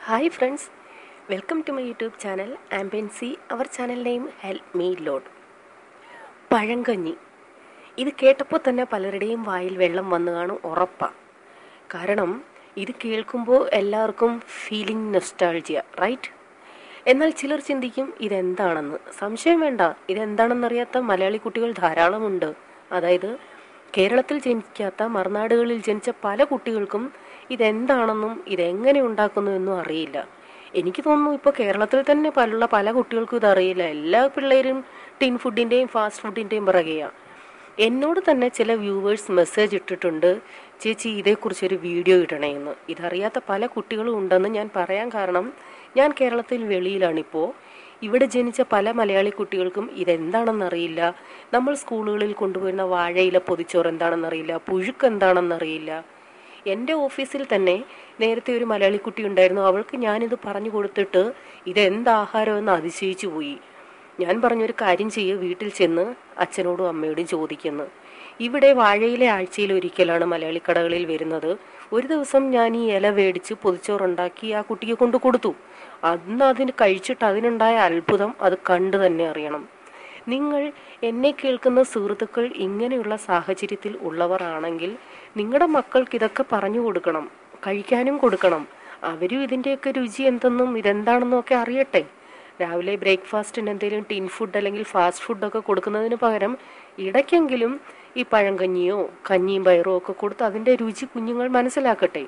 hi friends welcome to my YouTube channel ambiency our channel name help me load പഴങ്കഞ്ഞി ഇത് കേട്ടപ്പോൾ തന്നെ പലരുടെയും വായിൽ വെള്ളം വന്നു കാണും ഉറപ്പാണ് കാരണം ഇത് കേൾക്കുമ്പോൾ എല്ലാവർക്കും ഫീലിംഗ് നെസ്റ്റാൾജിയ റൈറ്റ് എന്നാൽ ചിലർ ചിന്തിക്കും ഇതെന്താണെന്ന് സംശയം വേണ്ട ഇതെന്താണെന്നറിയാത്ത മലയാളി കുട്ടികൾ ധാരാളമുണ്ട് അതായത് കേരളത്തിൽ ജനിക്കാത്ത മറുനാടുകളിൽ ജനിച്ച പല കുട്ടികൾക്കും ഇതെന്താണെന്നും ഇതെങ്ങനെ ഉണ്ടാക്കുന്നു എന്നും അറിയില്ല എനിക്ക് തോന്നുന്നു ഇപ്പോൾ കേരളത്തിൽ തന്നെ പല പല കുട്ടികൾക്കും ഇതറിയില്ല എല്ലാ പിള്ളേരും ടിൻ ഫുഡിൻ്റെയും ഫാസ്റ്റ് ഫുഡിൻ്റെയും പിറകെയാണ് എന്നോട് തന്നെ ചില വ്യൂവേഴ്സ് മെസ്സേജ് ഇട്ടിട്ടുണ്ട് ചേച്ചി ഇതേക്കുറിച്ചൊരു വീഡിയോ ഇടണമെന്ന് ഇതറിയാത്ത പല കുട്ടികളും ഉണ്ടെന്ന് ഞാൻ പറയാൻ കാരണം ഞാൻ കേരളത്തിൽ വെളിയിലാണിപ്പോൾ ഇവിടെ ജനിച്ച പല മലയാളി കുട്ടികൾക്കും ഇതെന്താണെന്നറിയില്ല നമ്മൾ സ്കൂളുകളിൽ കൊണ്ടുവരുന്ന വാഴയില പൊതിച്ചോറ് എന്താണെന്നറിയില്ല പുഴുക്ക് എന്താണെന്നറിയില്ല എൻ്റെ ഓഫീസിൽ തന്നെ നേരത്തെ ഒരു മലയാളി കുട്ടി ഉണ്ടായിരുന്നു അവൾക്ക് ഞാനിത് പറഞ്ഞു കൊടുത്തിട്ട് ഇതെന്താഹാരമെന്ന് അതിശയിച്ചു പോയി ഞാൻ പറഞ്ഞൊരു കാര്യം ചെയ്യുക വീട്ടിൽ ചെന്ന് അച്ഛനോടും അമ്മയോടും ചോദിക്കുന്നു ഇവിടെ വാഴയിലെ ആഴ്ചയിൽ ഒരിക്കലാണ് മലയാളി കടകളിൽ വരുന്നത് ഒരു ദിവസം ഞാൻ ഈ ഇല മേടിച്ച് പൊതിച്ചോറുണ്ടാക്കി ആ കുട്ടിക്ക് കൊണ്ട് കൊടുത്തു അന്ന് അതിന് കഴിച്ചിട്ട് അതിനുണ്ടായ അത്ഭുതം അത് കണ്ടു തന്നെ അറിയണം നിങ്ങൾ എന്നെ കേൾക്കുന്ന സുഹൃത്തുക്കൾ ഇങ്ങനെയുള്ള സാഹചര്യത്തിൽ ഉള്ളവർ ആണെങ്കിൽ നിങ്ങളുടെ മക്കൾക്ക് ഇതൊക്കെ പറഞ്ഞു കൊടുക്കണം കഴിക്കാനും കൊടുക്കണം അവരും ഇതിൻ്റെയൊക്കെ രുചി എന്തെന്നും ഇതെന്താണെന്നും ഒക്കെ അറിയട്ടെ രാവിലെ ബ്രേക്ക്ഫാസ്റ്റിന് എന്തെങ്കിലും ടിൻ ഫുഡ് അല്ലെങ്കിൽ ഫാസ്റ്റ് ഫുഡൊക്കെ കൊടുക്കുന്നതിന് പകരം ഇടയ്ക്കെങ്കിലും ഈ പഴങ്കഞ്ഞിയോ കഞ്ഞിയും പയറോ ഒക്കെ കൊടുത്ത് അതിൻ്റെ രുചി കുഞ്ഞുങ്ങൾ മനസ്സിലാക്കട്ടെ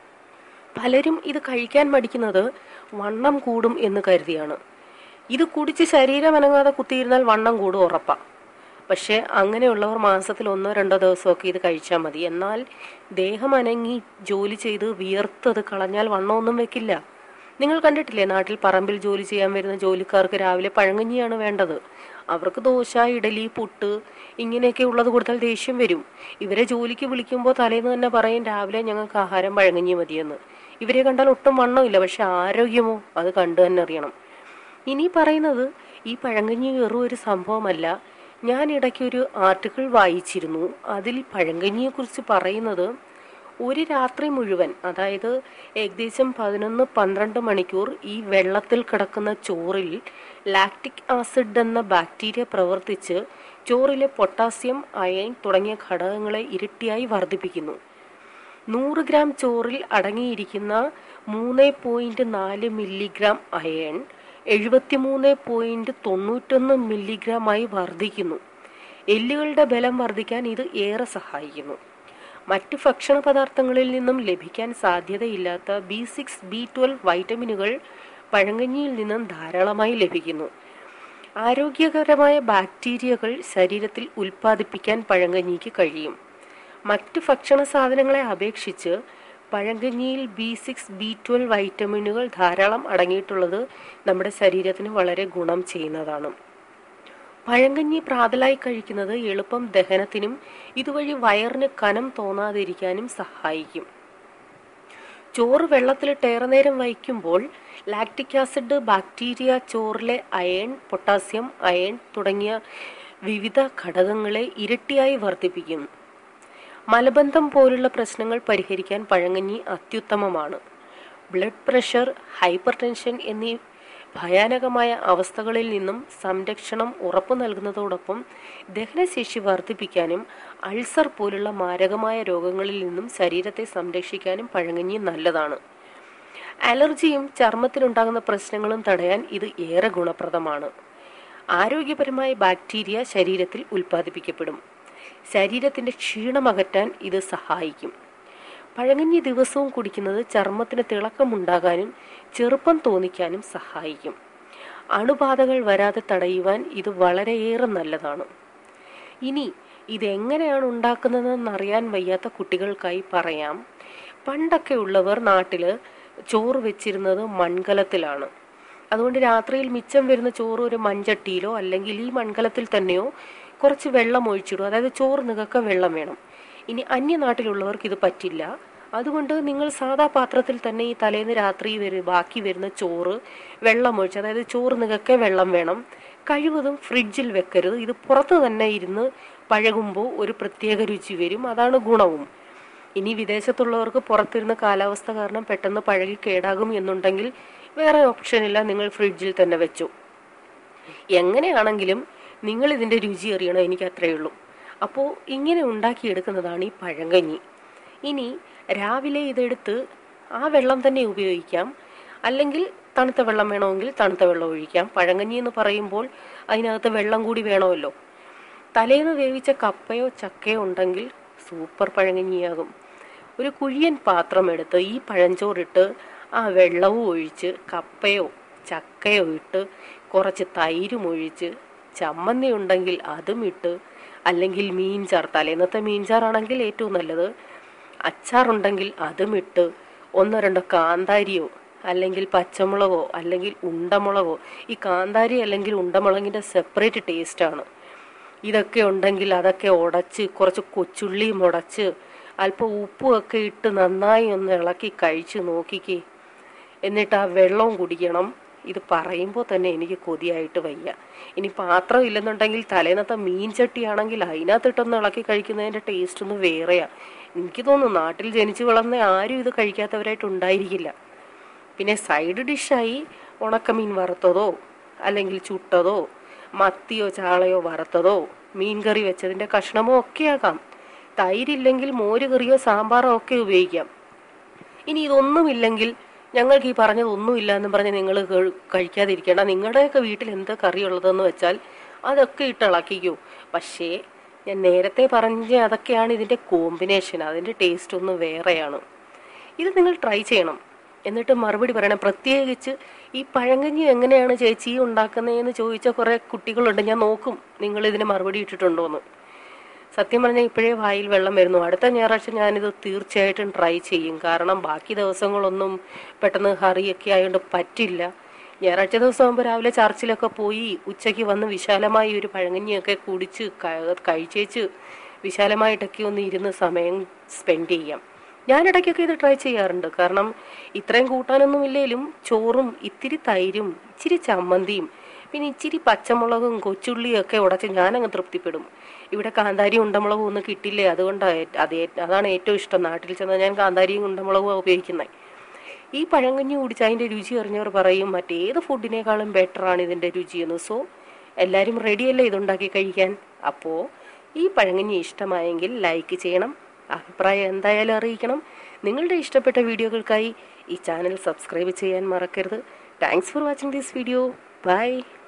പലരും ഇത് കഴിക്കാൻ മടിക്കുന്നത് വണ്ണം കൂടും എന്ന് കരുതിയാണ് ഇത് കുടിച്ച് ശരീരം അനങ്ങാതെ കുത്തിയിരുന്നാൽ വണ്ണം കൂടും ഉറപ്പാണ് പക്ഷേ അങ്ങനെയുള്ളവർ മാസത്തിൽ ഒന്നോ രണ്ടോ ദിവസമൊക്കെ ഇത് കഴിച്ചാൽ മതി എന്നാൽ ദേഹം അനങ്ങി ജോലി ചെയ്ത് വിയർത്തത് കളഞ്ഞാൽ വണ്ണമൊന്നും വെക്കില്ല നിങ്ങൾ കണ്ടിട്ടില്ലേ നാട്ടിൽ പറമ്പിൽ ജോലി ചെയ്യാൻ വരുന്ന ജോലിക്കാർക്ക് രാവിലെ പഴങ്കഞ്ഞിയാണ് വേണ്ടത് അവർക്ക് ദോശ ഇഡലി പുട്ട് ഇങ്ങനെയൊക്കെ ഉള്ളത് കൊടുത്താൽ ദേഷ്യം വരും ഇവരെ ജോലിക്ക് വിളിക്കുമ്പോൾ തലേന്ന് തന്നെ പറയും രാവിലെ ഞങ്ങൾക്ക് ആഹാരം പഴങ്കഞ്ഞി മതിയെന്ന് ഇവരെ കണ്ടാൽ ഒട്ടും വണ്ണമില്ല പക്ഷെ ആരോഗ്യമോ അത് കണ്ടു തന്നെ അറിയണം ഇനി പറയുന്നത് ഈ പഴങ്കഞ്ഞി വെറും ഒരു സംഭവമല്ല ഞാൻ ഇടയ്ക്ക് ഒരു ആർട്ടിക്കിൾ വായിച്ചിരുന്നു അതിൽ പഴങ്കഞ്ഞിയെക്കുറിച്ച് പറയുന്നത് ഒരു രാത്രി മുഴുവൻ അതായത് ഏകദേശം പതിനൊന്ന് പന്ത്രണ്ട് മണിക്കൂർ ഈ വെള്ളത്തിൽ കിടക്കുന്ന ചോറിൽ ലാക്റ്റിക് ആസിഡ് എന്ന ബാക്ടീരിയ പ്രവർത്തിച്ച് ചോറിലെ പൊട്ടാസ്യം അയൺ തുടങ്ങിയ ഘടകങ്ങളെ ഇരട്ടിയായി വർദ്ധിപ്പിക്കുന്നു നൂറ് ഗ്രാം ചോറിൽ അടങ്ങിയിരിക്കുന്ന മൂന്ന് പോയിന്റ് നാല് മില്ലിഗ്രാം അയൺ എഴുപത്തിമൂന്ന് പോയിന്റ് തൊണ്ണൂറ്റൊന്ന് മില്ലിഗ്രാമായി വർദ്ധിക്കുന്നു എല്ലുകളുടെ ബലം വർദ്ധിക്കാൻ ഇത് ഏറെ സഹായിക്കുന്നു മറ്റ് ഭക്ഷണ പദാർത്ഥങ്ങളിൽ നിന്നും ലഭിക്കാൻ സാധ്യതയില്ലാത്ത ബി സിക്സ് ബി ട്വൽവ് വൈറ്റമിനുകൾ പഴങ്കഞ്ഞിയിൽ നിന്നും ധാരാളമായി ലഭിക്കുന്നു ആരോഗ്യകരമായ ബാക്ടീരിയകൾ ശരീരത്തിൽ ഉൽപ്പാദിപ്പിക്കാൻ പഴങ്കഞ്ഞിക്ക് കഴിയും മറ്റ് ഭക്ഷണ സാധനങ്ങളെ അപേക്ഷിച്ച് പഴങ്കഞ്ഞിയിൽ ബി സിക്സ് ബി ട്വൽവ് വൈറ്റമിനുകൾ ധാരാളം അടങ്ങിയിട്ടുള്ളത് നമ്മുടെ ശരീരത്തിന് വളരെ ഗുണം ചെയ്യുന്നതാണ് പഴങ്കഞ്ഞി പ്രാതലായി കഴിക്കുന്നത് എളുപ്പം ദഹനത്തിനും ഇതുവഴി വയറിന് കനം തോന്നാതിരിക്കാനും സഹായിക്കും ചോറ് വെള്ളത്തിലിട്ട് ഏറെ നേരം വയ്ക്കുമ്പോൾ ലാക്റ്റിക് ആസിഡ് ബാക്ടീരിയ ചോറിലെ അയൺ പൊട്ടാസ്യം അയൺ തുടങ്ങിയ വിവിധ ഘടകങ്ങളെ ഇരട്ടിയായി വർദ്ധിപ്പിക്കും മലബന്ധം പോലുള്ള പ്രശ്നങ്ങൾ പരിഹരിക്കാൻ പഴങ്കഞ്ഞി അത്യുത്തമമാണ് ബ്ലഡ് പ്രഷർ ഹൈപ്പർ ടെൻഷൻ എന്നീ ഭയാനകമായ അവസ്ഥകളിൽ നിന്നും സംരക്ഷണം ഉറപ്പു നൽകുന്നതോടൊപ്പം ദഹനശേഷി വർദ്ധിപ്പിക്കാനും അൾസർ പോലുള്ള മാരകമായ രോഗങ്ങളിൽ നിന്നും ശരീരത്തെ സംരക്ഷിക്കാനും പഴങ്കഞ്ഞി നല്ലതാണ് അലർജിയും ചർമ്മത്തിനുണ്ടാകുന്ന പ്രശ്നങ്ങളും തടയാൻ ഇത് ഏറെ ഗുണപ്രദമാണ് ആരോഗ്യപരമായ ബാക്ടീരിയ ശരീരത്തിൽ ഉൽപ്പാദിപ്പിക്കപ്പെടും ശരീരത്തിന്റെ ക്ഷീണം അകറ്റാൻ ഇത് സഹായിക്കും പഴങ്കഞ്ഞി ദിവസവും കുടിക്കുന്നത് ചർമ്മത്തിന് തിളക്കമുണ്ടാകാനും ചെറുപ്പം തോന്നിക്കാനും സഹായിക്കും അണുബാധകൾ വരാതെ തടയുവാൻ ഇത് വളരെയേറെ നല്ലതാണ് ഇനി ഇതെങ്ങനെയാണ് ഉണ്ടാക്കുന്നതെന്ന് അറിയാൻ വയ്യാത്ത കുട്ടികൾക്കായി പറയാം പണ്ടൊക്കെ ഉള്ളവർ നാട്ടിൽ ചോറ് വെച്ചിരുന്നത് മൺകലത്തിലാണ് അതുകൊണ്ട് രാത്രിയിൽ മിച്ചം വരുന്ന ചോറ് ഒരു മൺചട്ടിയിലോ അല്ലെങ്കിൽ ഈ മൺകലത്തിൽ തന്നെയോ കുറച്ച് വെള്ളം ഒഴിച്ചിടും അതായത് ചോറ് നികക്ക വെള്ളം വേണം ഇനി അന്യനാട്ടിലുള്ളവർക്ക് ഇത് പറ്റില്ല അതുകൊണ്ട് നിങ്ങൾ സാധാ പാത്രത്തിൽ തന്നെ ഈ തലേന്ന് രാത്രി വരും ബാക്കി വരുന്ന ചോറ് വെള്ളം ഒഴിച്ച് അതായത് ചോറ് നികക്കെ വെള്ളം വേണം കഴിവതും ഫ്രിഡ്ജിൽ വെക്കരുത് ഇത് പുറത്ത് തന്നെ ഇരുന്ന് പഴകുമ്പോൾ ഒരു പ്രത്യേക രുചി വരും അതാണ് ഗുണവും ഇനി വിദേശത്തുള്ളവർക്ക് പുറത്തിരുന്ന് കാലാവസ്ഥ കാരണം പെട്ടെന്ന് പഴകി കേടാകും എന്നുണ്ടെങ്കിൽ വേറെ ഓപ്ഷനില്ല നിങ്ങൾ ഫ്രിഡ്ജിൽ തന്നെ വെച്ചു എങ്ങനെയാണെങ്കിലും നിങ്ങൾ ഇതിൻ്റെ രുചി അറിയണം എനിക്ക് അത്രയേ ഉള്ളൂ അപ്പോൾ ഇങ്ങനെ ഉണ്ടാക്കിയെടുക്കുന്നതാണ് ഈ പഴങ്കഞ്ഞി ഇനി രാവിലെ ഇതെടുത്ത് ആ വെള്ളം തന്നെ ഉപയോഗിക്കാം അല്ലെങ്കിൽ തണുത്ത വെള്ളം വേണമെങ്കിൽ തണുത്ത വെള്ളം ഒഴിക്കാം പഴങ്കഞ്ഞി എന്ന് പറയുമ്പോൾ അതിനകത്ത് വെള്ളം കൂടി വേണമല്ലോ തലേന്ന് വേവിച്ച കപ്പയോ ചക്കയോ ഉണ്ടെങ്കിൽ സൂപ്പർ പഴങ്കഞ്ഞിയാകും ഒരു കുഴിയൻ പാത്രം എടുത്ത് ഈ പഴഞ്ചോറിട്ട് ആ വെള്ളവും ഒഴിച്ച് കപ്പയോ ചക്കയോ ഇട്ട് കുറച്ച് തൈരും ഒഴിച്ച് ചമ്മന്തി ഉണ്ടെങ്കിൽ അതും ഇട്ട് അല്ലെങ്കിൽ മീൻചാർ തലേന്നത്തെ മീൻചാറാണെങ്കിൽ ഏറ്റവും നല്ലത് അച്ചാറുണ്ടെങ്കിൽ അതും ഇട്ട് ഒന്നോ രണ്ടോ കാന്താരിയോ അല്ലെങ്കിൽ പച്ചമുളകോ അല്ലെങ്കിൽ ഉണ്ടമുളകോ ഈ കാന്താരി അല്ലെങ്കിൽ ഉണ്ടമുളകിൻ്റെ സെപ്പറേറ്റ് ടേസ്റ്റാണ് ഇതൊക്കെ ഉണ്ടെങ്കിൽ അതൊക്കെ ഉടച്ച് കുറച്ച് കൊച്ചുള്ളിയും ഉടച്ച് അല്പം ഉപ്പും ഒക്കെ ഇട്ട് നന്നായി ഒന്ന് ഇളക്കി കഴിച്ച് നോക്കിക്കേ എന്നിട്ട് ആ വെള്ളവും കുടിക്കണം ഇത് പറയുമ്പോൾ തന്നെ എനിക്ക് കൊതിയായിട്ട് വയ്യ ഇനി പാത്രം ഇല്ലെന്നുണ്ടെങ്കിൽ തലേന്നത്തെ മീൻ ചട്ടിയാണെങ്കിൽ അതിനകത്തിട്ടൊന്ന് ഇളക്കി കഴിക്കുന്നതിൻ്റെ ടേസ്റ്റ് ഒന്ന് വേറെയാ എനിക്ക് തോന്നുന്നു നാട്ടിൽ ജനിച്ചു വളർന്ന ആരും ഇത് കഴിക്കാത്തവരായിട്ട് ഉണ്ടായിരിക്കില്ല പിന്നെ സൈഡ് ഡിഷായി ഉണക്കമീൻ വറുത്തതോ അല്ലെങ്കിൽ ചുട്ടതോ മത്തിയോ ചാളയോ വറുത്തതോ മീൻ കറി വെച്ചതിൻ്റെ കഷ്ണമോ ഒക്കെ ആകാം തൈരില്ലെങ്കിൽ മോര് കറിയോ സാമ്പാറോ ഒക്കെ ഉപയോഗിക്കാം ഇനി ഇതൊന്നുമില്ലെങ്കിൽ ഞങ്ങൾക്ക് ഈ പറഞ്ഞതൊന്നുമില്ല എന്ന് പറഞ്ഞ് നിങ്ങൾ കഴിക്കാതിരിക്കേണ്ട നിങ്ങളുടെയൊക്കെ വീട്ടിൽ എന്താ കറി ഉള്ളതെന്ന് വെച്ചാൽ അതൊക്കെ ഇട്ട് ഇളക്കിക്കൂ പക്ഷേ ഞാൻ നേരത്തെ പറഞ്ഞ അതൊക്കെയാണ് ഇതിൻ്റെ കോമ്പിനേഷൻ അതിൻ്റെ ടേസ്റ്റ് ഒന്ന് വേറെയാണ് ഇത് നിങ്ങൾ ട്രൈ ചെയ്യണം എന്നിട്ട് മറുപടി പറയണം പ്രത്യേകിച്ച് ഈ പഴങ്കഞ്ഞി എങ്ങനെയാണ് ചേച്ചി ഉണ്ടാക്കുന്നതെന്ന് ചോദിച്ച കുറേ കുട്ടികളുണ്ട് ഞാൻ നോക്കും നിങ്ങൾ ഇതിന് മറുപടി ഇട്ടിട്ടുണ്ടോ എന്ന് സത്യം പറഞ്ഞാൽ ഇപ്പോഴേ വായിൽ വെള്ളം വരുന്നു അടുത്ത ഞായറാഴ്ച ഞാനിത് തീർച്ചയായിട്ടും ട്രൈ ചെയ്യും കാരണം ബാക്കി ദിവസങ്ങളൊന്നും പെട്ടെന്ന് ഹറിയൊക്കെ ആയതുകൊണ്ട് പറ്റില്ല ഞായറാഴ്ച ദിവസം ആകുമ്പോൾ രാവിലെ ചർച്ചിലൊക്കെ പോയി ഉച്ചയ്ക്ക് വന്ന് വിശാലമായി ഒരു പഴങ്കഞ്ഞിയൊക്കെ കുടിച്ച് കഴിച്ചേച്ച് വിശാലമായിട്ടൊക്കെ ഒന്ന് ഇരുന്ന് സമയം സ്പെൻഡ് ചെയ്യാം ഞാൻ ഇടയ്ക്കൊക്കെ ഇത് ട്രൈ ചെയ്യാറുണ്ട് കാരണം ഇത്രയും കൂട്ടാനൊന്നും ഇല്ലെങ്കിലും ചോറും ഇത്തിരി തൈരും ഇച്ചിരി ചമ്മന്തിയും പിന്നെ ഇച്ചിരി പച്ചമുളകും കൊച്ചുള്ളിയും ഒക്കെ ഉടച്ച് ഞാനങ്ങ് തൃപ്തിപ്പെടും ഇവിടെ കാന്താരി ഉണ്ടമുളകും ഒന്നും കിട്ടില്ലേ അതുകൊണ്ടാണ് അത് അതാണ് ഏറ്റവും ഇഷ്ടം നാട്ടിൽ ചെന്നാൽ ഞാൻ കാന്താരിയും ഉണ്ടമുളകും ഉപയോഗിക്കുന്നത് ഈ പഴങ്കഞ്ഞി കുടിച്ച് അതിൻ്റെ രുചി അറിഞ്ഞവർ പറയും മറ്റേത് ഫുഡിനേക്കാളും ബെറ്ററാണ് ഇതിൻ്റെ രുചിയെന്ന് സോ എല്ലാവരും റെഡിയല്ലേ ഇതുണ്ടാക്കി കഴിക്കാൻ അപ്പോൾ ഈ പഴങ്കഞ്ഞി ഇഷ്ടമായെങ്കിൽ ലൈക്ക് ചെയ്യണം അഭിപ്രായം എന്തായാലും അറിയിക്കണം നിങ്ങളുടെ ഇഷ്ടപ്പെട്ട വീഡിയോകൾക്കായി ഈ ചാനൽ സബ്സ്ക്രൈബ് ചെയ്യാൻ മറക്കരുത് thanks for watching this video by